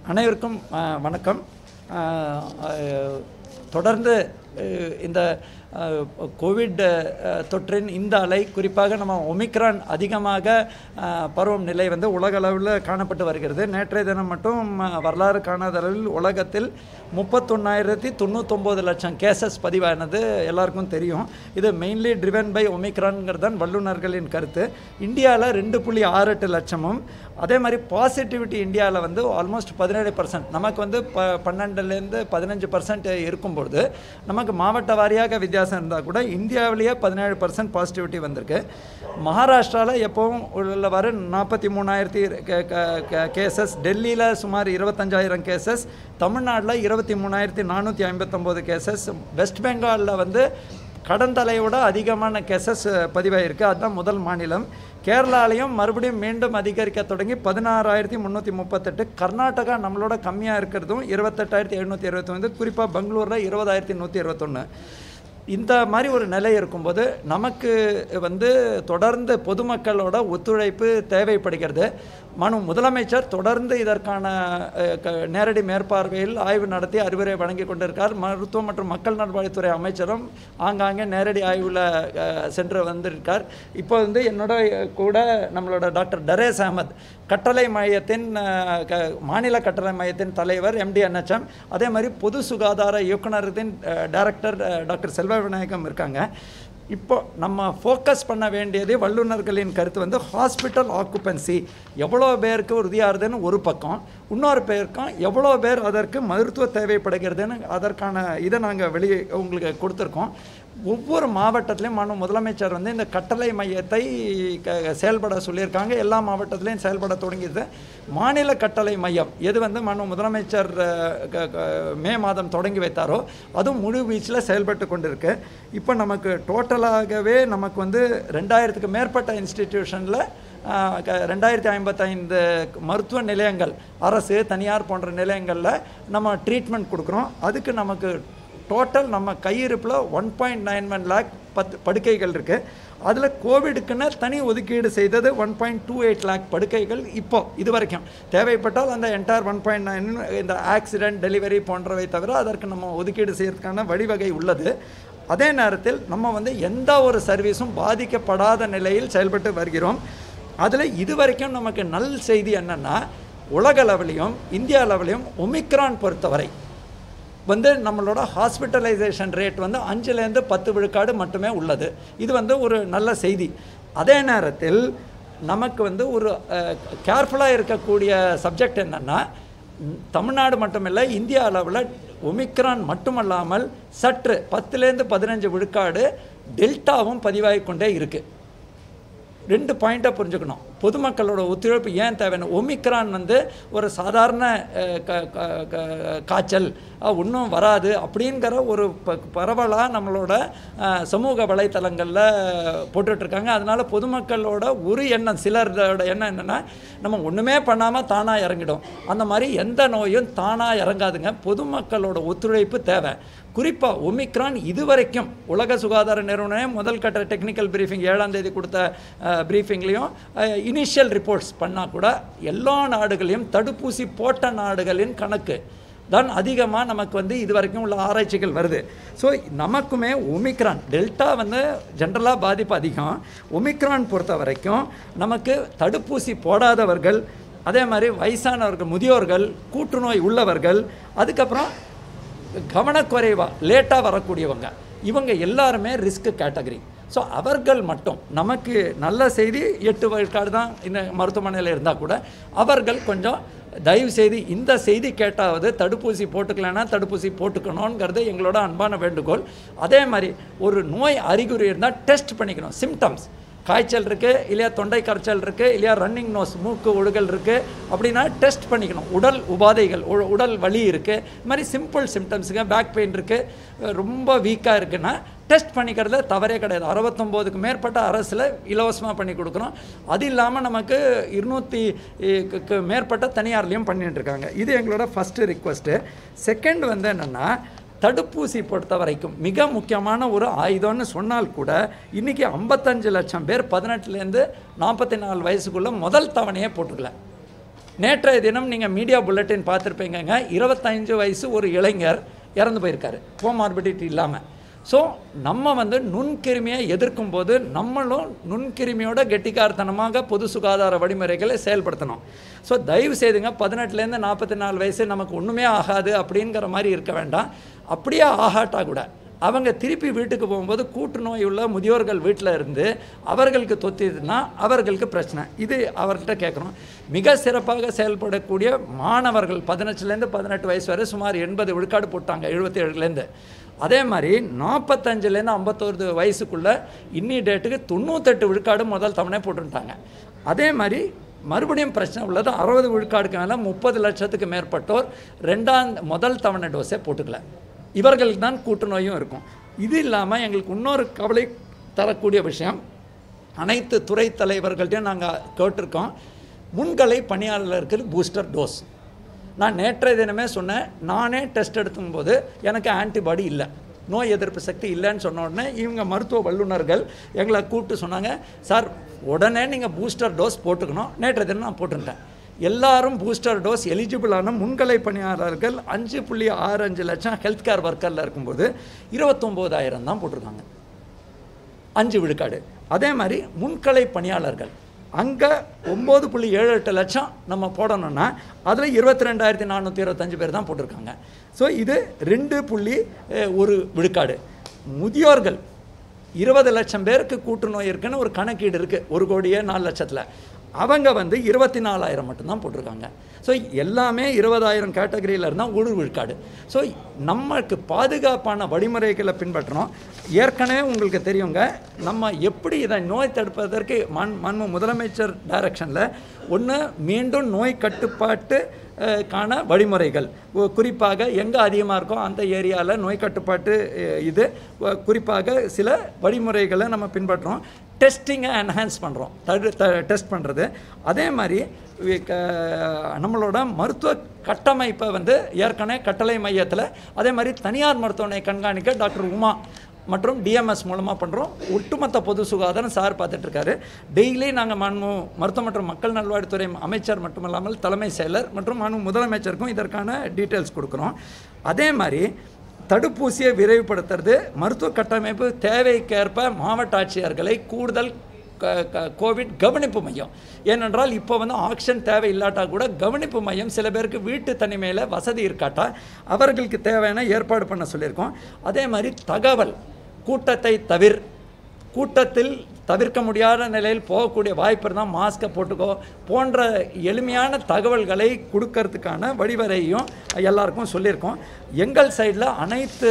அனைவருக்கும் அஹ், வணக்கம் அஹ், அஹ், தொடர்ந்து அஹ், இந்த அஹ், கோவிட் அஹ், தொற்றின் இந்த அலை குறிப்பாக நம்ம ஒமிக்ரான் அதிகமாக அஹ், பரவும் நிலை வந்து உலக அளவில் காணப்பட்டு வருகிறது நேற்றைய தினம் மட்டும் அஹ், வரலாறு காணாத அளவில் உலகத்தில் முப்பத்தொன்னாயிரத்தி தொண்ணூத்தொம்பது லட்சம் கேசஸ் பதிவானது எல்லாருக்கும் தெரியும் இது மெயின்லி ட்ரிவன் பை ஒமிக்ரான்ங்கிறது தான் வல்லுநர்களின் கருத்து இந்தியாவில் ரெண்டு புள்ளி ஆறு எட்டு லட்சமும் அதே மாதிரி பாசிட்டிவிட்டி இந்தியாவில் வந்து ஆல்மோஸ்ட் பதினேழு பர்சன்ட் நமக்கு வந்து ப பன்னெண்டுலேருந்து பதினஞ்சு பர்சன்ட் இருக்கும்பொழுது நமக்கு மாவட்ட வாரியாக வித்தியாசம் இருந்தால் கூட இந்தியாவிலேயே பதினேழு பர்சன்ட் பாசிட்டிவிட்டி வந்திருக்கு மகாராஷ்டிராவில் எப்பவும் உள்ளவாறு நாற்பத்தி மூணாயிரத்தி கேசஸ் டெல்லியில் சுமார் இருபத்தஞ்சாயிரம் கேசஸ் தமிழ்நாட்டில் இருபத்தி மூணாயிரத்தி நானூற்றி ஐம்பத்தொம்போது கேசஸ் வெஸ்ட் பெங்காலில் வந்து கடந்தலையோட அதிகமான கேசஸ் பதிவாயிருக்கு அதுதான் முதல் மாநிலம் கேரளாலையும் மறுபடியும் மீண்டும் அதிகரிக்க தொடங்கி பதினாறாயிரத்தி முந்நூற்றி முப்பத்தெட்டு கர்நாடகா நம்மளோட கம்மியாக இருக்கிறதும் இருபத்தெட்டாயிரத்தி எழுநூற்றி இருபத்தொன்று குறிப்பாக பெங்களூரில் இருபதாயிரத்தி நூற்றி இருபத்தொன்று இந்த மாதிரி ஒரு நிலை இருக்கும்போது நமக்கு வந்து தொடர்ந்து பொதுமக்களோட ஒத்துழைப்பு தேவைப்படுகிறது மனு முதலமைச்சர் தொடர்ந்து இதற்கான அஹ், க- நேரடி மேற்பார்வையில் ஆய்வு நடத்தி அறிவுரை வழங்கி கொண்டிருக்கார் மருத்துவம் மற்றும் மக்கள் நல்வாழ்வுத்துறை அமைச்சரும் ஆங்காங்கே நேரடி ஆய்வில் அஹ், சென்று வந்திருக்கார் இப்போ வந்து என்னோட கூட நம்மளோட டாக்டர் டரேஸ் அகமத் கட்டளை மையத்தின் அஹ், க- மாநில கட்டளை மையத்தின் தலைவர் எம்டிஎன்ஹெச்எம் அதே மாதிரி பொது சுகாதார இயக்குனரத்தின் அஹ், டைரக்டர் அஹ், டாக்டர் செல்வ விநாயகம் இருக்காங்க இப்போ நம்ம ஃபோக்கஸ் பண்ண வேண்டியது வல்லுநர்களின் கருத்து வந்து ஹாஸ்பிட்டல் ஆக்குபென்சி எவ்வளோ பேருக்கு உறுதியாகுதுன்னு ஒரு பக்கம் இன்னொரு பேருக்கும் எவ்வளோ பேர் அதற்கு மருத்துவ தேவைப்படுகிறதுன்னு அதற்கான இதை நாங்கள் வெளியே உங்களுக்கு கொடுத்துருக்கோம் ஒவ்வொரு மாவட்டத்திலையும் மாண்பு முதலமைச்சர் வந்து இந்த கட்டளை மையத்தை க- செயல்பட சொல்லியிருக்காங்க எல்லா மாவட்டத்திலையும் செயல்பட தொடங்கியது மாநில கட்டளை மையம் எது வந்து மாண்பு முதலமைச்சர் அஹ், க- க- மே மாதம் தொடங்கி வைத்தாரோ அதுவும் முழு வீச்சில் செயல்பட்டு கொண்டிருக்கு இப்போ நமக்கு டோட்டலாகவே நமக்கு வந்து ரெண்டாயிரத்துக்கு மேற்பட்ட இன்ஸ்டிடியூஷனில் ரெண்டாயிரத்தி ஐம்பத்தைந்து மருத்துவ நிலையங்கள் அரசு தனியார் போன்ற நிலையங்களில் நம்ம ட்ரீட்மெண்ட் கொடுக்குறோம் அதுக்கு நமக்கு டோட்டல் நம்ம கையிருப்பில் one point nine one lakh பத்து படுக்கைகள் இருக்குது அதில் கோவிடுக்குன்னு தனி ஒதுக்கீடு செய்தது one point two eight lakh படுக்கைகள் இப்போ இது வரைக்கும் தேவைப்பட்டால் அந்த என்டையர் ஒன் பாயிண்ட் நைன் இந்த ஆக்சிடென்ட் டெலிவரி போன்றவை தவிர அதற்கு நம்ம ஒதுக்கீடு செய்யறதுக்கான வழிவகை உள்ளது அதே நேரத்தில் நம்ம வந்து எந்த ஒரு சர்வீஸும் பாதிக்கப்படாத நிலையில் செயல்பட்டு வருகிறோம் அதில் இதுவரைக்கும் நமக்கு நல் செய்தி என்னென்னா உலக லெவலையும் இந்தியா லெவலையும் ஒமிக்ரான் பொறுத்தவரை வந்து நம்மளோட ஹாஸ்பிட்டலைசேஷன் ரேட் வந்து அஞ்சுலேருந்து பத்து விழுக்காடு மட்டுமே உள்ளது இது வந்து ஒரு நல்ல செய்தி அதே நேரத்தில் நமக்கு வந்து ஒரு கேர்ஃபுல்லாக இருக்கக்கூடிய சப்ஜெக்ட் என்னென்னா தமிழ்நாடு மட்டுமில்லை இந்திய அளவில் ஒமிக்ரான் மட்டுமல்லாமல் சற்று பத்துலேருந்து பதினஞ்சு விழுக்காடு டெல்டாவும் பதிவாகி கொண்டே இருக்குது ரெண்டு பாயிண்ட்டை புரிஞ்சுக்கணும் பொதுமக்களோட ஒத்துழைப்பு ஏன் தேவைன்னு ஒமிக்ரான் வந்து ஒரு சாதாரண அஹ், க- க- க- காய்ச்சல் ஒன்றும் வராது அப்படிங்கிற ஒரு ப பரவலாக நம்மளோட அஹ், சமூக வலைத்தளங்களில் போட்டுட்ருக்காங்க அதனால் பொதுமக்களோட ஒரு எண்ணம் சிலரோட எண்ணம் என்னென்னா நம்ம ஒன்றுமே பண்ணாமல் தானாக இறங்கிடும் அந்த மாதிரி எந்த நோயும் தானாக இறங்காதுங்க பொதுமக்களோட ஒத்துழைப்பு தேவை குறிப்பாக ஒமிக்ரான் இதுவரைக்கும் உலக சுகாதார நிறுவனம் முதல் கட்ட டெக்னிக்கல் பிரீஃபிங் ஏழாம் தேதி கொடுத்த பிரீஃபிங்லேயும் இனிஷியல் ரிப்போர்ட்ஸ் பண்ணால் கூட எல்லா நாடுகளையும் தடுப்பூசி போட்ட நாடுகளின் கணக்கு தான் அதிகமாக நமக்கு வந்து இது வரைக்கும் உள்ள ஆராய்ச்சிகள் வருது ஸோ நமக்குமே ஒமிக்ரான் டெல்டா வந்து ஜென்ரலாக பாதிப்பு அதிகம் ஒமிக்ரான் பொறுத்த வரைக்கும் நமக்கு தடுப்பூசி போடாதவர்கள் அதே மாதிரி வயசானவர்கள் முதியோர்கள் கூற்றுநோய் உள்ளவர்கள் அதுக்கப்புறம் கவனக்குறைவாக லேட்டாக வரக்கூடியவங்க இவங்க எல்லாருமே ரிஸ்க் கேட்டகரி ஸோ அவர்கள் மட்டும் நமக்கு நல்ல செய்தி எட்டு விழுக்காடு தான் இந்த மருத்துவமனையில் இருந்தால் கூட அவர்கள் கொஞ்சம் தயவு செய்து இந்த செய்தி கேட்டாவது தடுப்பூசி போட்டுக்கலைன்னா தடுப்பூசி போட்டுக்கணுங்கிறது எங்களோட அன்பான வேண்டுகோள் அதே மாதிரி ஒரு நோய் அறிகுறி இருந்தால் டெஸ்ட் பண்ணிக்கணும் சிம்டம்ஸ் காய்ச்சல் இருக்குது இல்லையா தொண்டை கரைச்சல் இருக்குது இல்லையா ரன்னிங் நோஸ் மூக்கு ஒழுகல் இருக்குது அப்படின்னா டெஸ்ட் பண்ணிக்கணும் உடல் உபாதைகள் உ- உடல் வலி இருக்குது இது மாதிரி சிம்பிள் சிம்டம்ஸுங்க பேக் பெயின் இருக்குது ரொம்ப வீக்காக இருக்குன்னா டெஸ்ட் பண்ணிக்கிறதுல தவறே கிடையாது அறுபத்தொம்போதுக்கு மேற்பட்ட அரசில் இலவசமாக பண்ணி கொடுக்குறோம் அது இல்லாமல் நமக்கு இருநூற்றி மேற்பட்ட தனியார்லேயும் பண்ணிட்டு இருக்காங்க இது எங்களோட ஃபஸ்ட்டு ரிக்வஸ்ட்டு செகண்ட் வந்து என்னென்னா தடுப்பூசி பொறுத்த வரைக்கும் மிக முக்கியமான ஒரு ஆயுதம்னு சொன்னால் கூட இன்றைக்கி ஐம்பத்தஞ்சு லட்சம் பேர் பதினெட்டுலேருந்து நாற்பத்தி நாலு வயசுக்குள்ளே முதல் தவணையே போட்டுக்கல நேற்றைய தினம் நீங்கள் மீடியா புல்லட்டின் பார்த்துருப்பீங்கங்க இருபத்தஞ்சு வயசு ஒரு இளைஞர் இறந்து போயிருக்காரு கோமார்பிடிட்டி இல்லாமல் ஸோ நம்ம வந்து நுண்கிருமியை எதிர்க்கும் போது நம்மளும் நுண்கிருமியோட கெட்டிக்காரத்தனமாக பொது சுகாதார வழிமுறைகளை செயல்படுத்தணும் ஸோ தயவு செய்துங்க பதினெட்டுலேருந்து நாற்பத்தி நாலு வயசு நமக்கு ஒன்றுமே ஆகாது அப்படிங்கிற மாதிரி இருக்க வேண்டாம் அப்படியே ஆகாட்டா கூட அவங்க திருப்பி வீட்டுக்கு போகும்போது கூட்டு நோய் உள்ள முதியோர்கள் வீட்டில் இருந்து அவர்களுக்கு தொத்திதுன்னா அவர்களுக்கு பிரச்சனை இது அவர்கிட்ட கேட்குறோம் மிக சிறப்பாக செயல்படக்கூடிய மாணவர்கள் பதினஞ்சுலேருந்து பதினெட்டு வயசு வரை சுமார் எண்பது விழுக்காடு போட்டாங்க எழுபத்தி ஏழுலேருந்து அதே மாதிரி நாற்பத்தஞ்சுலேருந்து ஐம்பத்தோரு வயசுக்குள்ளே இன்னி டேட்டுக்கு தொண்ணூத்தெட்டு விழுக்காடு முதல் தவணை போட்டுட்டாங்க அதே மாதிரி மறுபடியும் பிரச்சனை உள்ளது அறுபது விழுக்காடுக்கு மேலே முப்பது லட்சத்துக்கு மேற்பட்டோர் ரெண்டாம் முதல் தவணை டோஸே போட்டுக்கல இவர்களுக்கு தான் கூட்டு நோயும் இருக்கும் இது இல்லாமல் எங்களுக்கு இன்னொரு கவலை தரக்கூடிய விஷயம் அனைத்து துறை தலைவர்கள்ட்டையும் நாங்கள் கேட்டிருக்கோம் முன்கலை பணியாளர்களுக்கு பூஸ்டர் டோஸ் நான் நேற்றைய தினமே சொன்னேன் நானே டெஸ்ட் எடுக்கும்போது எனக்கு ஆன்டிபாடி இல்லை நோய் எதிர்ப்பு சக்தி இல்லைன்னு சொன்ன உடனே இவங்க மருத்துவ வல்லுநர்கள் எங்களை கூப்பிட்டு சொன்னாங்க சார் உடனே நீங்கள் பூஸ்டர் டோஸ் போட்டுக்கணும் நேற்றைய தினம் நான் போட்டுட்டேன் எல்லாரும் பூஸ்டர் டோஸ் எலிஜிபிளான முன்கலை பணியாளர்கள் அஞ்சு புள்ளி ஆறு அஞ்சு லட்சம் ஹெல்த் கேர் ஒர்க்கரில் இருக்கும்போது இருபத்தொம்போதாயிரம் தான் போட்டிருக்காங்க அஞ்சு விழுக்காடு அதே மாதிரி முன்கலை பணியாளர்கள் அங்கே ஒம்பது புள்ளி ஏழு எட்டு லட்சம் நம்ம போடணும்னா அதில் இருபத்தி ரெண்டாயிரத்தி நானூற்றி இருபத்தஞ்சு பேர் தான் போட்டிருக்காங்க ஸோ இது ரெண்டு புள்ளி அஹ், ஒரு விழுக்காடு முதியோர்கள் இருபது லட்சம் பேருக்கு கூட்டு நோய் இருக்குன்னு ஒரு கணக்கீடு இருக்குது ஒரு கோடியே நாலு லட்சத்தில் அவங்க வந்து இருபத்தி நாலாயிரம் மட்டும்தான் போட்டிருக்காங்க ஸோ எல்லாமே இருபதாயிரம் கேட்டகரியில் இருந்தால் ஒரு விழுக்காடு ஸோ நமக்கு பாதுகாப்பான வழிமுறைகளை பின்பற்றணும் ஏற்கனவே உங்களுக்கு தெரியுங்க நம்ம எப்படி இதை நோய் தடுப்பதற்கு மண் மண்மு முதலமைச்சர் டைரக்ஷனில் ஒன்று மீண்டும் நோய் கட்டுப்பாட்டு அஹ், கான வழிமுறைகள் ஒ- குறிப்பாக எங்கே அதிகமாக இருக்கோ அந்த ஏரியாவில் நோய் கட்டுப்பாட்டு அஹ், இது ஒ- குறிப்பாக சில வழிமுறைகளை நம்ம பின்பற்றுறோம் டெஸ்டிங்கை என்ஹான்ஸ் பண்ணுறோம் தடு த டெஸ்ட் பண்ணுறது அதே மாதிரி வி- க- நம்மளோட மருத்துவ கட்டமைப்பை வந்து ஏற்கனவே கட்டளை மையத்தில் அதே மாதிரி தனியார் மருத்துவமனை கண்காணிக்க டாக்டர் உமா மற்றும் டிஎம்எஸ் மூலமாக பண்ணுறோம் ஒட்டுமொத்த பொது சுகாதாரம் சார் பார்த்துட்டு இருக்காரு டெய்லி நாங்கள் மனு மருத்துவ மற்றும் மக்கள் நல்வாழ்வுத்துறை அமைச்சர் மட்டுமல்லாமல் தலைமை செயலர் மற்றும் மனு முதலமைச்சருக்கும் இதற்கான டீட்டெயில்ஸ் கொடுக்குறோம் அதே மாதிரி தடுப்பூசியை விரைவுபடுத்துறது மருத்துவ கட்டமைப்பு தேவைக்கேற்ப மாவட்ட ஆட்சியர்களை கூடுதல் க- க- கோவிட் கவனிப்பு மையம் ஏனென்றால் இப்போ வந்து ஆக்ஷன் தேவை இல்லாட்டா கூட கவனிப்பு மையம் சில பேருக்கு வீட்டு தனிமையில் வசதி இருக்காட்டா அவர்களுக்கு தேவையான ஏற்பாடு பண்ண சொல்லியிருக்கோம் அதே மாதிரி தகவல் கூட்டத்தை தவிர் கூட்டத்தில் தவிர்க்க முடியாத நிலையில் போகக்கூடிய வாய்ப்பு இருந்தால் மாஸ்க்கை போட்டுக்கோ போன்ற எளிமையான தகவல்களை கொடுக்கறதுக்கான வழிவரையும் எல்லாருக்கும் சொல்லியிருக்கோம் எங்கள் சைடில் அனைத்து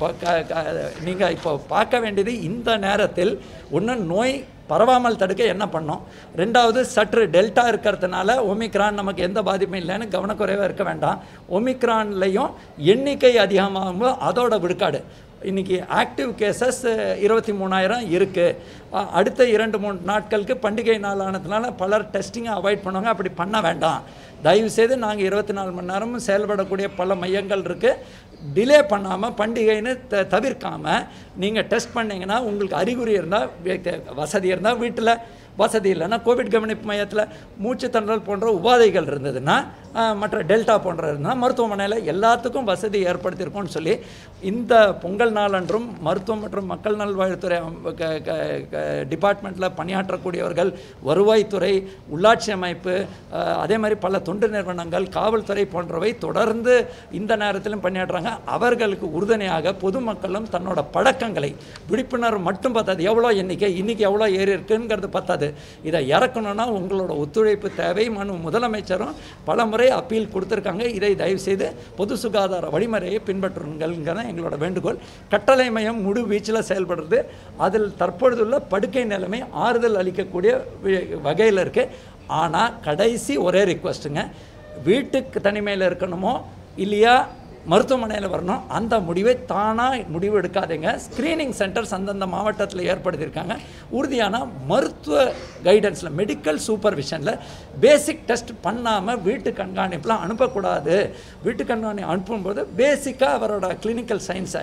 நீங்கள் இப்போ பார்க்க வேண்டியது இந்த நேரத்தில் ஒன்று நோய் பரவாமல் தடுக்க என்ன பண்ணோம் ரெண்டாவது சற்று டெல்டா இருக்கிறதுனால ஒமிக்ரான் நமக்கு எந்த பாதிப்பும் இல்லைன்னு கவனக்குறைவாக இருக்க வேண்டாம் ஒமிக்ரான்லையும் எண்ணிக்கை அதிகமாகும் அதோட விழுக்காடு இன்றைக்கி ஆக்டிவ் கேசஸ் இருபத்தி மூணாயிரம் இருக்குது அடுத்த இரண்டு மூணு நாட்களுக்கு பண்டிகை நாள் ஆனதுனால பலர் டெஸ்டிங்கை அவாய்ட் பண்ணுவாங்க அப்படி பண்ண வேண்டாம் தயவுசெய்து நாங்கள் இருபத்தி நாலு மணி நேரமும் செயல்படக்கூடிய பல மையங்கள் இருக்குது டிலே பண்ணாமல் பண்டிகைன்னு த தவிர்க்காமல் நீங்கள் டெஸ்ட் பண்ணீங்கன்னா உங்களுக்கு அறிகுறி இருந்தால் வசதி இருந்தால் வீட்டில் வசதி இல்லைன்னா கோவிட் கவனிப்பு மையத்தில் மூச்சு திணறல் போன்ற உபாதைகள் இருந்ததுன்னா ஆஹ், மற்ற டெல்டா போன்ற இருந்தால் மருத்துவமனையில் எல்லாத்துக்கும் வசதி ஏற்படுத்தியிருக்கோம்னு சொல்லி இந்த பொங்கல் நாளன்றும் மருத்துவம் மற்றும் மக்கள் நல்வாழ்வுத்துறை டிபார்ட்மெண்ட்டில் பணியாற்றக்கூடியவர்கள் வருவாய்த்துறை உள்ளாட்சி அமைப்பு ஆஹ், அதே மாதிரி பல தொண்டு நிறுவனங்கள் காவல்துறை போன்றவை தொடர்ந்து இந்த நேரத்திலும் பணியாற்றுறாங்க அவர்களுக்கு உறுதுணையாக பொதுமக்களும் தன்னோட பழக்கங்களை விழிப்புணர்வு மட்டும் பத்தாது எவ்வளோ எண்ணிக்கை இன்னைக்கு எவ்வளோ ஏறி இருக்குங்கிறது பத்தாது இதை இறக்கணும்னா உங்களோட ஒத்துழைப்பு தேவை மனு முதலமைச்சரும் பல முறை அப்பீல் கொடுத்துருக்காங்க இதை தயவு செய்து பொது சுகாதார வழிமுறையை பின்பற்றுங்கள்ங்கிற எங்களோட வேண்டுகோள் கட்டளை மையம் முழு வீச்சில் செயல்படுறது அதில் தற்பொழுதுள்ள படுக்கை நிலைமை ஆறுதல் அளிக்கக்கூடிய வகையில் இருக்குது ஆனால் கடைசி ஒரே ரிக்வஸ்ட்டுங்க வீட்டுக்கு தனிமையில் இருக்கணுமோ இல்லையா மருத்துவமனையில் வரணும் அந்த முடிவை தானாக முடிவு எடுக்காதீங்க ஸ்க்ரீனிங் சென்டர்ஸ் அந்தந்த மாவட்டத்தில் ஏற்படுத்தியிருக்காங்க உறுதியான மருத்துவ கைடன்ஸில் மெடிக்கல் சூப்பர்விஷனில் பேசிக் டெஸ்ட் பண்ணாமல் வீட்டு கண்காணிப்புலாம் அனுப்பக்கூடாது வீட்டு கண்காணி அனுப்பும்போது பேசிக்காக அவரோட கிளினிக்கல் சயின்ஸை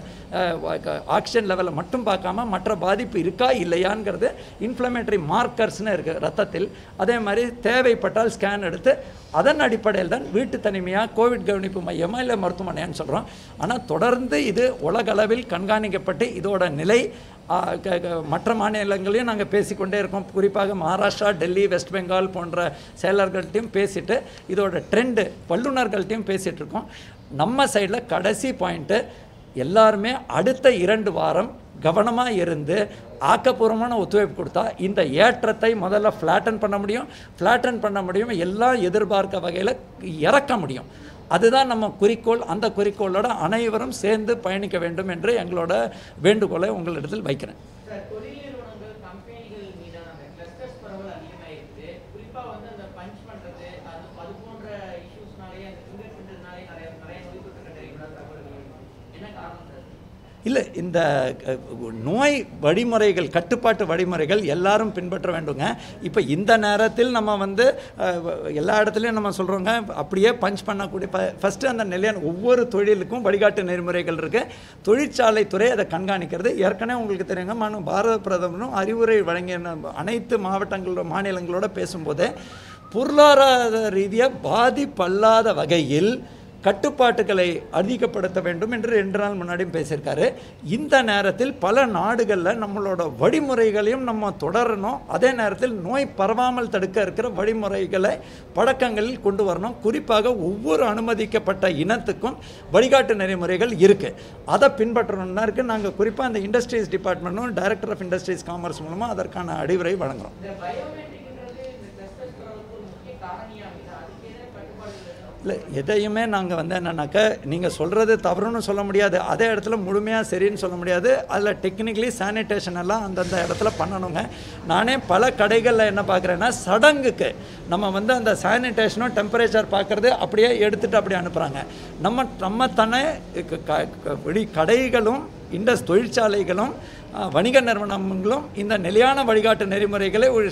ஆக்சிஜன் லெவலில் மட்டும் பார்க்காம மற்ற பாதிப்பு இருக்கா இல்லையாங்கிறது இன்ஃப்ளமேட்டரி மார்க்கர்ஸ்னு இருக்குது ரத்தத்தில் அதே மாதிரி தேவைப்பட்டால் ஸ்கேன் எடுத்து அதன் அடிப்படையில் தான் வீட்டு தனிமையாக கோவிட் கவனிப்பு மையமா இல்லை மருத்துவமனையான்னு சொல்கிறோம் ஆனால் தொடர்ந்து இது உலகளவில் கண்காணிக்கப்பட்டு இதோட நிலை ஆ, க- க- மற்ற மாநிலங்களையும் நாங்கள் பேசிக்கொண்டே இருக்கோம் குறிப்பாக மகாராஷ்டிரா டெல்லி வெஸ்ட் பெங்கால் போன்ற செயலர்கள்ட்டையும் பேசிட்டு இதோட ட்ரெண்டு வல்லுநர்கள்ட்டையும் பேசிகிட்டு இருக்கோம் நம்ம சைடில் கடைசி பாயிண்ட்டு எல்லாருமே அடுத்த இரண்டு வாரம் கவனமாக இருந்து ஆக்கப்பூர்வமான ஒத்துழைப்பு கொடுத்தா இந்த ஏற்றத்தை முதல்ல ஃப்ளாட்டன் பண்ண முடியும் ஃப்ளாட்டன் பண்ண முடியும் எல்லாம் எதிர்பார்க்க வகையில் இறக்க முடியும் அதுதான் நம்ம குறிக்கோள் அந்த குறிக்கோளோட அனைவரும் சேர்ந்து பயணிக்க வேண்டும் என்று எங்களோட வேண்டுகோளை உங்களிடத்தில் வைக்கிறேன் சார் தொழில் நிறுவனங்கள் கம்பெனிகள் மீதான அந்த கிளஸ்டர்ஸ் பரவல் அதிகமாயிருக்கு குறிப்பா வந்து அந்த பஞ்ச் பண்றது அது அது போன்ற இஷ்யூஸ்னாலே அந்த ஃபிங்கர் பிரிண்ட்னாலே நிறைய நிறைய நோய் தொற்று கண்டறியப்பட தகவல்கள் என்ன காரணம் சார் இல்லை இந்த அஹ், நோய் வழிமுறைகள் கட்டுப்பாட்டு வழிமுறைகள் எல்லாரும் பின்பற்ற வேண்டுங்க இப்போ இந்த நேரத்தில் நம்ம வந்து அஹ், எல்லா இடத்துலையும் நம்ம சொல்கிறோங்க அப்படியே பஞ்ச் பண்ணக்கூடிய ஃபஸ்ட்டு அந்த நிலையான ஒவ்வொரு தொழிலுக்கும் வழிகாட்டு நெறிமுறைகள் இருக்குது தொழிற்சாலை துறை அதை கண்காணிக்கிறது ஏற்கனவே உங்களுக்கு தெரியுங்க மனு பாரத பிரதமரும் அறிவுரை வழங்கிய ந- அனைத்து மாவட்டங்களோட மாநிலங்களோட பேசும்போது பொருளாதார ரீதியாக பாதிப்பல்லாத வகையில் கட்டுப்பாட்டுகளை அதிகப்படுத்த வேண்டும் என்று ரெண்டு நாள் முன்னாடியும் பேசியிருக்காரு இந்த நேரத்தில் பல நாடுகளில் நம்மளோட வழிமுறைகளையும் நம்ம தொடரணும் அதே நேரத்தில் நோய் பரவாமல் தடுக்க இருக்கிற வழிமுறைகளை பழக்கங்களில் கொண்டு வரணும் குறிப்பாக ஒவ்வொரு அனுமதிக்கப்பட்ட இனத்துக்கும் வழிகாட்டு நெறிமுறைகள் இருக்குது அதை பின்பற்றணும்னா இருக்குது நாங்கள் குறிப்பாக அந்த இண்டஸ்ட்ரீஸ் டிபார்ட்மெண்ட்டும் டைரக்டர் ஆஃப் இண்டஸ்ட்ரீஸ் காமர்ஸ் மூலமாக அதற்கான அறிவுரை வழங்குறோம் இந்த பயோமெட்ரிக்ன்றது இந்த கிளஸ்டர்ஸ் பரவலுக்கு ஒரு முக்கிய காரணியாகுது அதுக்கு ஏதாவது கட்டுப்பாடுகள் இருக்கா? இல்லை எதையுமே நாங்கள் வந்து என்னன்னாக்க நீங்கள் சொல்கிறது தவறுன்னு சொல்ல முடியாது அதே இடத்துல முழுமையாக சரின்னு சொல்ல முடியாது அதில் டெக்னிக்கலி சானிடேஷன் எல்லாம் அந்தந்த இடத்துல பண்ணணுங்க நானே பல கடைகளில் என்ன பார்க்குறேன்னா சடங்குக்கு நம்ம வந்து அந்த சானிடேஷனும் டெம்பரேச்சர் பார்க்குறது அப்படியே எடுத்துகிட்டு அப்படியே அனுப்புகிறாங்க நம்ம நம்ம தானே க- க- க- வெளி கடைகளும் இண்டஸ் தொழிற்சாலைகளும் அஹ், வணிக நிறுவனங்களும் இந்த நிலையான வழிகாட்டு நெறிமுறைகளை ஒரு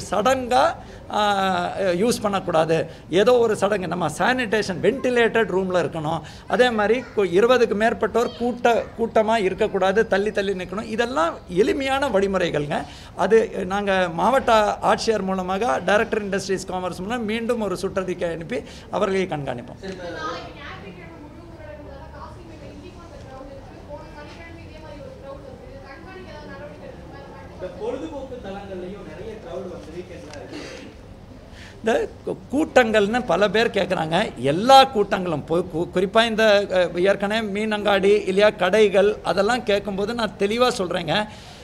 சடங்காக யூஸ் பண்ணக்கூடாது ஏதோ ஒரு சடங்கு நம்ம சானிடேஷன் வென்டிலேட்டட் ரூமில் இருக்கணும் அதே மாதிரி கு- இருபதுக்கு மேற்பட்டோர் கூட்ட கூட்டமாக இருக்கக்கூடாது தள்ளி தள்ளி நிற்கணும் இதெல்லாம் எளிமையான வழிமுறைகள்ங்க அது நாங்கள் மாவட்ட ஆட்சியர் மூலமாக டைரக்டர் இண்டஸ்ட்ரீஸ் காமர்ஸ் மூலம் மீண்டும் ஒரு சுற்றறிக்கை அனுப்பி அவர்களை கண்காணிப்போம் நாளைக்கு ஞாயிற்றுக்கிழமை முழு ஊரடங்குனால காசிமேட்ல இன்னைக்கும் அந்த crowd இருக்கு. போன சனிக்கிழமை இதே மாதிரி ஒரு crowd வந்தது. கண்காணிக்க ஏதாவது நடவடிக்கை எடுக்கணுமா? இல்ல இந்த பொழுதுபோக்கு தலங்கள்லயும் நிறைய கிரௌட் வந்து வீக்கெண்ட்ல இருக்கு இந்த கு- கூட்டங்கள்னு பல பேர் கேட்குறாங்க எல்லா கூட்டங்களும் குறிப்பாக இந்த அஹ், ஏற்கனவே மீனங்காடி இல்லையா கடைகள் அதெல்லாம் கேட்கும்போது நான் தெளிவாக சொல்கிறேங்க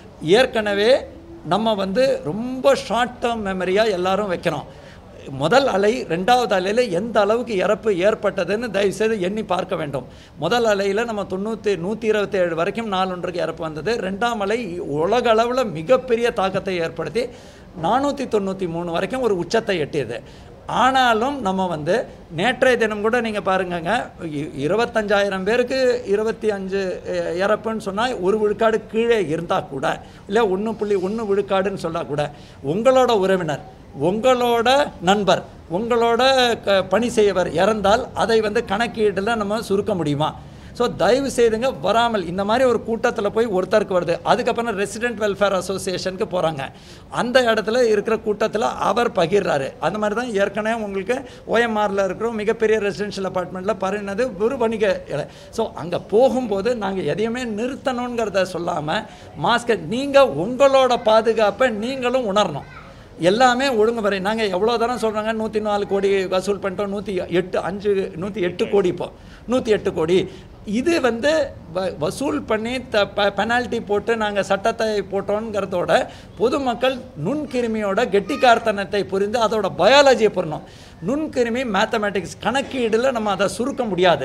ஏற்கனவே நம்ம வந்து ரொம்ப ஷார்ட் டேர்ம் மெமரியாக எல்லாரும் வைக்கிறோம் முதல் அலை ரெண்டாவது அலையில் எந்த அளவுக்கு இறப்பு ஏற்பட்டதுன்னு தயவுசெய்து எண்ணி பார்க்க வேண்டும் முதல் அலையில் நம்ம தொண்ணூற்றி நூற்றி இருபத்தி ஏழு வரைக்கும் நாலொன்றுக்கு இறப்பு வந்தது ரெண்டாம் அலை உலக அளவில் மிகப்பெரிய தாக்கத்தை ஏற்படுத்தி நானூற்றி தொண்ணூற்றி மூணு வரைக்கும் ஒரு உச்சத்தை எட்டியது ஆனாலும் நம்ம வந்து நேற்றைய தினம் கூட நீங்கள் பாருங்கங்க இ- இருபத்தஞ்சாயிரம் பேருக்கு இருபத்தி அஞ்சு அஹ், இறப்புன்னு சொன்னால் ஒரு விழுக்காடு கீழே இருந்தால் கூட இல்லை ஒன்று புள்ளி ஒன்று விழுக்காடுன்னு சொன்னால் கூட உங்களோட உறவினர் உங்களோட நண்பர் உங்களோட க பணி செய்யவர் இறந்தால் அதை வந்து கணக்கீட்டில் நம்ம சுருக்க முடியுமா ஸோ தயவு செய்துங்க வராமல் இந்த மாதிரி ஒரு கூட்டத்தில் போய் ஒருத்தருக்கு வருது அதுக்கப்புறம் ரெசிடென்ட் வெல்ஃபேர் அசோசியேஷனுக்கு போகிறாங்க அந்த இடத்துல இருக்கிற கூட்டத்தில் அவர் பகிர்றாரு அந்த மாதிரி தான் ஏற்கனவே உங்களுக்கு ஓஎம்ஆரில் இருக்கிற மிகப்பெரிய ரெசிடென்ஷியல் அப்பார்ட்மெண்ட்டில் பரிணது ஒரு வணிக ஸோ அங்கே போகும்போது நாங்கள் எதையுமே நிறுத்தணுங்கிறத சொல்லாமல் மாஸ்கை நீங்கள் உங்களோட பாதுகாப்பை நீங்களும் உணரணும் எல்லாமே ஒழுங்கு வரை நாங்கள் எவ்வளோ தரம் சொல்கிறாங்க நூற்றி நாலு கோடி வசூல் பண்ணிட்டோம் நூற்றி எட்டு அஞ்சு நூற்றி எட்டு கோடி இப்போ நூற்றி எட்டு கோடி இது வந்து வ- வசூல் பண்ணி த ப பெனால்ட்டி போட்டு நாங்கள் சட்டத்தை போட்டோங்கிறதோட பொதுமக்கள் நுண்கிருமியோட கெட்டிக்காரத்தனத்தை புரிந்து அதோட பயாலஜியை புரியணும் நுண்கிருமி மேத்தமேட்டிக்ஸ் கணக்கீடில் நம்ம அதை சுருக்க முடியாது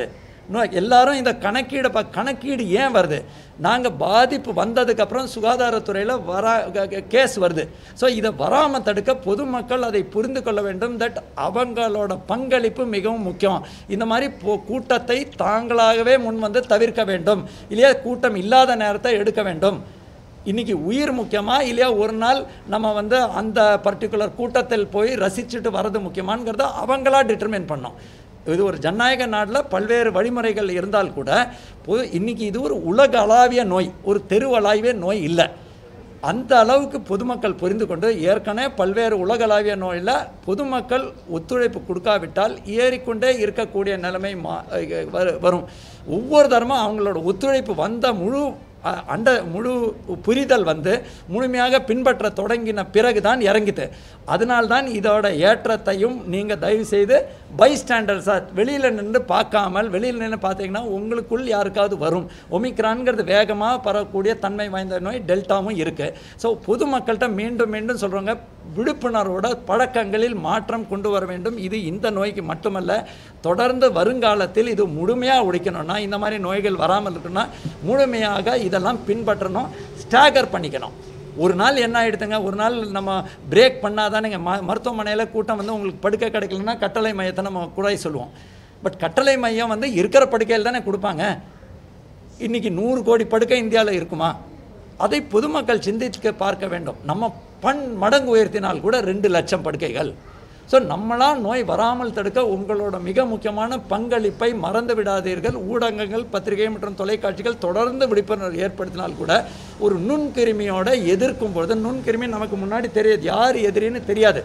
இன்னும் எல்லாரும் இந்த கணக்கீடு ப கணக்கீடு ஏன் வருது நாங்கள் பாதிப்பு வந்ததுக்கப்புறம் சுகாதாரத்துறையில் வரா கேஸ் வருது ஸோ இதை வராமல் தடுக்க பொதுமக்கள் அதை புரிந்து கொள்ள வேண்டும் தட் அவங்களோட பங்களிப்பு மிகவும் முக்கியம் இந்த மாதிரி போ கூட்டத்தை தாங்களாகவே முன் வந்து தவிர்க்க வேண்டும் இல்லையா கூட்டம் இல்லாத நேரத்தை எடுக்க வேண்டும் இன்னைக்கு உயிர் முக்கியமா இல்லையா ஒரு நாள் நம்ம வந்து அந்த பர்டிகுலர் கூட்டத்தில் போய் ரசிச்சுட்டு வர்றது முக்கியமாங்கிறத அவங்களா டிட்டர்மைன் பண்ணோம் இது ஒரு ஜனநாயக நாட்டில் பல்வேறு வழிமுறைகள் இருந்தால் கூட பொது இன்னைக்கு இது ஒரு உலகளாவிய நோய் ஒரு தெருவளாவிய நோய் இல்லை அந்த அளவுக்கு பொதுமக்கள் புரிந்து கொண்டு ஏற்கனவே பல்வேறு உலகளாவிய நோயில் பொதுமக்கள் ஒத்துழைப்பு கொடுக்காவிட்டால் ஏறிக்கொண்டே இருக்கக்கூடிய நிலைமை மா வரு- வரும் ஒவ்வொரு தரமும் அவங்களோட ஒத்துழைப்பு வந்த முழு அ- அண்ட முழு புரிதல் வந்து முழுமையாக பின்பற்ற தொடங்கின பிறகுதான் இறங்கிது அதனால்தான் இதோட ஏற்றத்தையும் நீங்கள் தயவு செய்து பை ஸ்டாண்டர்ட்ஸாக வெளியில் நின்று பார்க்காமல் வெளியில் நின்று பார்த்தீங்கன்னா உங்களுக்குள் யாருக்காவது வரும் ஒமிக்ரான்ங்கிறது வேகமாக பரவக்கூடிய தன்மை வாய்ந்த நோய் டெல்டாவும் இருக்குது ஸோ பொதுமக்கள்கிட்ட மீண்டும் மீண்டும் சொல்கிறாங்க விழிப்புணர்வோட பழக்கங்களில் மாற்றம் கொண்டு வர வேண்டும் இது இந்த நோய்க்கு மட்டுமல்ல தொடர்ந்து வருங்காலத்தில் இது முழுமையாக ஒழிக்கணும்னா இந்த மாதிரி நோய்கள் வராமல் இருக்கணும்னா முழுமையாக இதெல்லாம் பின்பற்றணும் ஸ்டாகர் பண்ணிக்கணும் ஒரு நாள் என்ன ஆயிடுதுங்க ஒரு நாள் நம்ம பிரேக் பண்ணாதானேங்க ம மருத்துவமனையில் கூட்டம் வந்து உங்களுக்கு படுக்கை கிடைக்கலன்னா கட்டளை மையத்தை நம்ம குறை சொல்லுவோம் பட் கட்டளை மையம் வந்து இருக்கிற படுக்கையில் தானே கொடுப்பாங்க இன்னைக்கு நூறு கோடி படுக்கை இந்தியாவில் இருக்குமா அதை பொதுமக்கள் சிந்திக்க பார்க்க வேண்டும் நம்ம பன் மடங்கு உயர்த்தினால் கூட ரெண்டு லட்சம் படுக்கைகள் ஸோ நம்மளால் நோய் வராமல் தடுக்க உங்களோட மிக முக்கியமான பங்களிப்பை மறந்து விடாதீர்கள் ஊடகங்கள் பத்திரிகை மற்றும் தொலைக்காட்சிகள் தொடர்ந்து விழிப்புணர்வு ஏற்படுத்தினால் கூட ஒரு நுண்கிருமியோட எதிர்க்கும் பொழுது நுண்கிருமி நமக்கு முன்னாடி தெரியாது யார் எதிரின்னு தெரியாது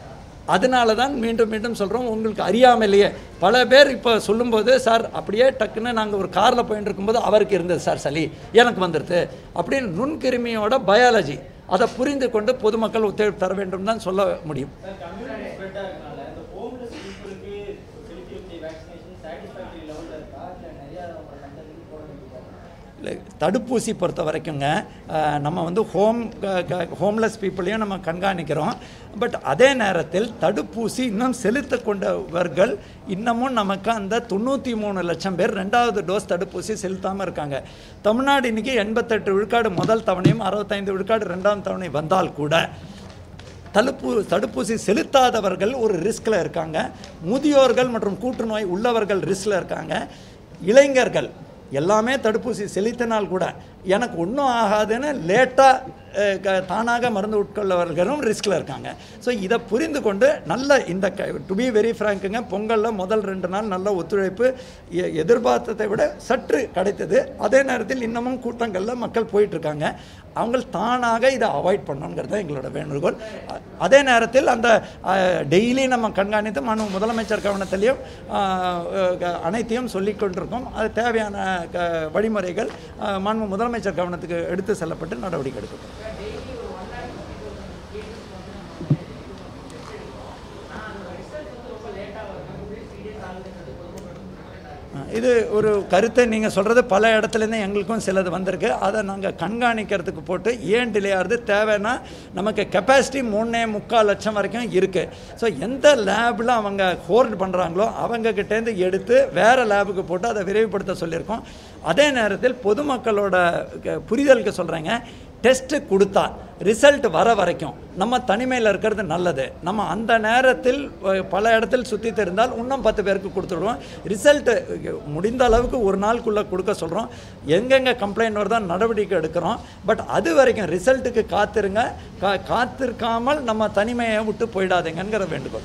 அதனால தான் மீண்டும் மீண்டும் சொல்கிறோம் உங்களுக்கு அறியாமலேயே பல பேர் இப்போ சொல்லும்போது சார் அப்படியே டக்குன்னு நாங்கள் ஒரு காரில் போயிட்டு இருக்கும்போது அவருக்கு இருந்தது சார் சளி எனக்கு வந்துடுது அப்படின்னு நுண்கிருமியோட பயாலஜி அதை புரிந்து கொண்டு பொதுமக்கள் ஒத்துழைப்பு தர வேண்டும் தான் சொல்ல முடியும் சார் கம்யூனிட்டி ஸ்ப்ரெட்டாக இருக்கனால இந்த ஹோம்லெஸ் பீப்புளுக்கு செலுத்தி வச்ச வேக்சினேஷன் சாட்டிஸ்ஃபேக்டரி லெவலில் இருக்கா இல்லை நிறையா அவங்க கண்டதுக்கு போட வேண்டியதா இல்லை தடுப்பூசி பொறுத்த வரைக்குங்க அஹ், நம்ம வந்து ஹோம் ஹோம்லெஸ் பீப்புளையும் நம்ம கண்காணிக்கிறோம் பட் அதே நேரத்தில் தடுப்பூசி இன்னும் செலுத்த கொண்டவர்கள் இன்னமும் நமக்கு அந்த தொண்ணூற்றி மூணு லட்சம் பேர் ரெண்டாவது டோஸ் தடுப்பூசி செலுத்தாமல் இருக்காங்க தமிழ்நாடு இன்னைக்கு எண்பத்தெட்டு விழுக்காடு முதல் தவணையும் அறுபத்தைந்து விழுக்காடு ரெண்டாம் தவணை வந்தால் கூட தடுப்பு தடுப்பூசி செலுத்தாதவர்கள் ஒரு ரிஸ்கில் இருக்காங்க முதியோர்கள் மற்றும் கூற்றுநோய் உள்ளவர்கள் ரிஸ்கில் இருக்காங்க இளைஞர்கள் எல்லாமே தடுப்பூசி செலுத்தினால் கூட எனக்கு ஒன்றும் ஆகாதுன்னு லேட்டாக தானாக மருந்து உட்கொள்ளவர்களும் ரிஸ்கில் இருக்காங்க ஸோ இதை புரிந்து கொண்டு நல்ல இந்த டு பி வெரி ஃப்ராங்க்குங்க பொங்கலில் முதல் ரெண்டு நாள் நல்ல ஒத்துழைப்பு எ- எதிர்பார்த்ததை விட சற்று கிடைத்தது அதே நேரத்தில் இன்னமும் கூட்டங்களில் மக்கள் போயிட்டுருக்காங்க அவங்க தானாக இதை அவாய்ட் பண்ணணுங்கிறது தான் எங்களோட வேண்டுகோள் அ- அதே நேரத்தில் அந்த டெய்லி நம்ம கண்காணித்து மனு முதலமைச்சர் கவனத்திலையும் அஹ், அஹ், அனைத்தையும் சொல்லிக் கொண்டிருக்கோம் அது தேவையான க- வழிமுறைகள் அஹ், மாண்பு முதலமைச்சர் கவனத்துக்கு எடுத்து செல்லப்பட்டு நடவடிக்கை எடுக்கப்படும் அஹ், இது ஒரு கருத்தை நீங்கள் சொல்கிறது பல இடத்துலேருந்து எங்களுக்கும் சிலது வந்திருக்கு அதை நாங்கள் கண்காணிக்கிறதுக்கு போட்டு ஏன் டிலே ஆகுது தேவைன்னா நமக்கு கெப்பாசிட்டி மூணே முக்கால் லட்சம் வரைக்கும் இருக்குது ஸோ எந்த லேபில் அவங்க ஹோல்ட் பண்ணுறாங்களோ அவங்கக்கிட்டேருந்து எடுத்து வேறு லேபுக்கு போட்டு அதை விரைவுபடுத்த சொல்லியிருக்கோம் அதே நேரத்தில் பொதுமக்களோட க- புரிதலுக்கு சொல்கிறேங்க டெஸ்ட்டு கொடுத்தா ரிசல்ட் வர வரைக்கும் நம்ம தனிமையில் இருக்கிறது நல்லது நம்ம அந்த நேரத்தில் அஹ், பல இடத்தில் சுற்றி தெரிந்தால் இன்னும் பத்து பேருக்கு கொடுத்துடுவோம் ரிசல்ட்டு முடிந்த அளவுக்கு ஒரு நாளுக்குள்ளே கொடுக்க சொல்கிறோம் எங்கெங்கே கம்ப்ளைண்ட் வருதோ நடவடிக்கை எடுக்கிறோம் பட் அது வரைக்கும் ரிசல்ட்டுக்கு காத்திருங்க கா காத்திருக்காமல் நம்ம தனிமையை விட்டு போயிடாதீங்கங்கிற வேண்டுகோள்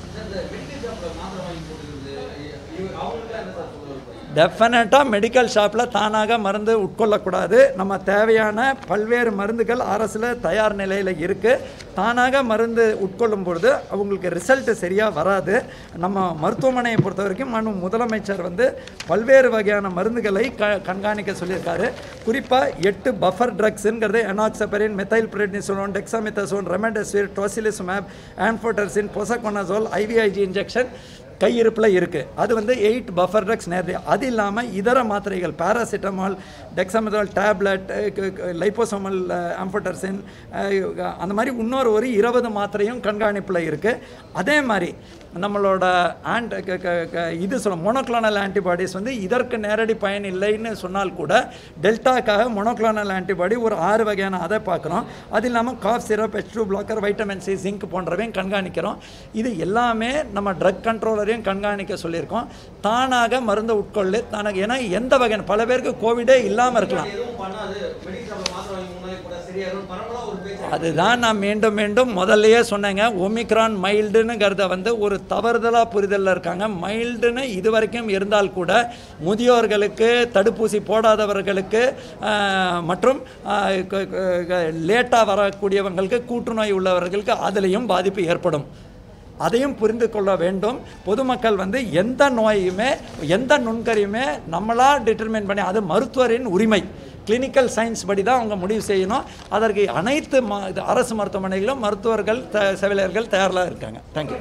டெஃபினட்டாக மெடிக்கல் ஷாப்பில் தானாக மருந்து உட்கொள்ளக்கூடாது நம்ம தேவையான பல்வேறு மருந்துகள் அரசில் தயார் நிலையில் இருக்குது தானாக மருந்து உட்கொள்ளும் பொழுது அவங்களுக்கு ரிசல்ட் சரியாக வராது நம்ம மருத்துவமனையை பொறுத்த வரைக்கும் மனு முதலமைச்சர் வந்து பல்வேறு வகையான மருந்துகளை க கண்காணிக்க சொல்லியிருக்காரு குறிப்பாக எட்டு பஃபர் ட்ரக்ஸுங்கிறது enoxaparin methyl prednisone dexamethasone remdesivir tocilizumab amphotericin posaconazole IVIG injection கையிருப்பில் இருக்குது அது வந்து எயிட் பஃபர் ட்ரக்ஸ் நேரடி அது இல்லாமல் இதர மாத்திரைகள் பேராசிட்டமால் டெக்ஸாமெதால் டேப்லெட் லைப்போசோமல் ஆம்பட்டர்சின் அந்த மாதிரி இன்னொரு ஒரு இருபது மாத்திரையும் கண்காணிப்பில் இருக்குது அதே மாதிரி நம்மளோட ஆண்ட் இது சொல்ல மொனோக்ளோனல் ஆன்டிபாடிஸ் வந்து இதற்கு நேரடி பயன் இல்லைன்னு சொன்னால் கூட டெல்டாக்காக மொனோக்ளோனல் ஆன்டிபாடி ஒரு ஆறு வகையான அதை பார்க்குறோம் அது இல்லாமல் cough syrup H two blocker vitamin C zinc போன்றவையும் கண்காணிக்கிறோம் இது எல்லாமே நம்ம ட்ரக் கண்ட்ரோலரையும் கண்காணிக்க சொல்லியிருக்கோம் தானாக மருந்து உட்கொள்ளு தானாக ஏன்னா எந்த வகையான பல பேருக்கு கோவிடே இல்லாமல் இருக்கலாம் எதுவும் பண்ணாது மெடிக்கல் மாத்திரை வாங்கி முன்னாடி கூட சரியாயிரும் பரவலா ஒரு பேச்சு அதுதான் நான் மீண்டும் மீண்டும் முதல்லயே சொன்னேங்க ஒமிக்ரான் மைல்டுனுங்கிறத வந்து ஒரு தவறுதலாக புரிதலில் இருக்காங்க மைல்டுன்னு இது வரைக்கும் இருந்தால் கூட முதியோர்களுக்கு தடுப்பூசி போடாதவர்களுக்கு ஆஹ், மற்றும் லேட்டாக வரக்கூடியவங்களுக்கு கூற்றுநோய் உள்ளவர்களுக்கு அதுலேயும் பாதிப்பு ஏற்படும் அதையும் புரிந்து கொள்ள வேண்டும் பொதுமக்கள் வந்து எந்த நோயுமே எந்த நுண்கரியுமே நம்மளா டிட்டர்மைன் பண்ணி அது மருத்துவரின் உரிமை கிளினிக்கல் சயின்ஸ் படி தான் அவங்க முடிவு செய்யணும் அதற்கு அனைத்து ம இது அரசு மருத்துவமனைகளிலும் மருத்துவர்கள் த செவிலியர்கள் தயாராக இருக்காங்க தேங்க்யூ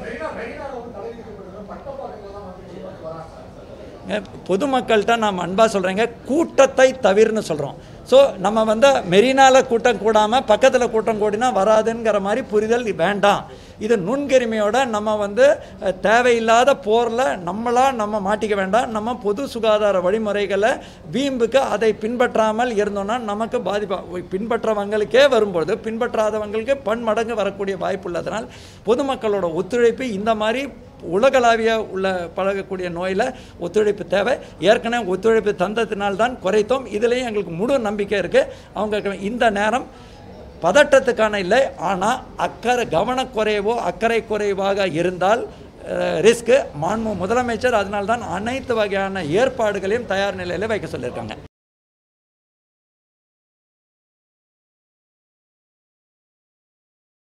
பொதுமக்கள்கிட்ட நாம் அன்பாக சொல்கிறேங்க கூட்டத்தை தவிர்னு சொல்கிறோம் ஸோ நம்ம வந்து மெரினாவில் கூட்டம் கூடாமல் பக்கத்தில் கூட்டம் கூடினா வராதுங்கிற மாதிரி புரிதல் வேண்டாம் இது நுண்கிருமியோட நம்ம வந்து அஹ், தேவையில்லாத போரில் நம்மளா நம்ம மாட்டிக்க வேண்டாம் நம்ம பொது சுகாதார வழிமுறைகளை வீம்புக்கு அதை பின்பற்றாமல் இருந்தோம்னா நமக்கு பாதிப்பு பின்பற்றவங்களுக்கே வரும்போது பின்பற்றாதவங்களுக்கு பன்மடங்கு வரக்கூடிய வாய்ப்பு உள்ளதனால் பொதுமக்களோட ஒத்துழைப்பு இந்த மாதிரி உலகளாவிய உள்ள பழகக்கூடிய நோயில் ஒத்துழைப்பு தேவை ஏற்கனவே ஒத்துழைப்பு தந்ததினால்தான் குறைத்தோம் இதுலேயும் எங்களுக்கு முழு நம்பிக்கை இருக்குது அவங்க இந்த நேரம் பதட்டத்துக்கான இல்லை ஆனால் அக்கறை கவனக்குறைவோ அக்கறை குறைவாக இருந்தால் ரிஸ்க்கு மாண்பு முதலமைச்சர் அதனால்தான் அனைத்து வகையான ஏற்பாடுகளையும் தயார் நிலையில் வைக்க சொல்லியிருக்காங்க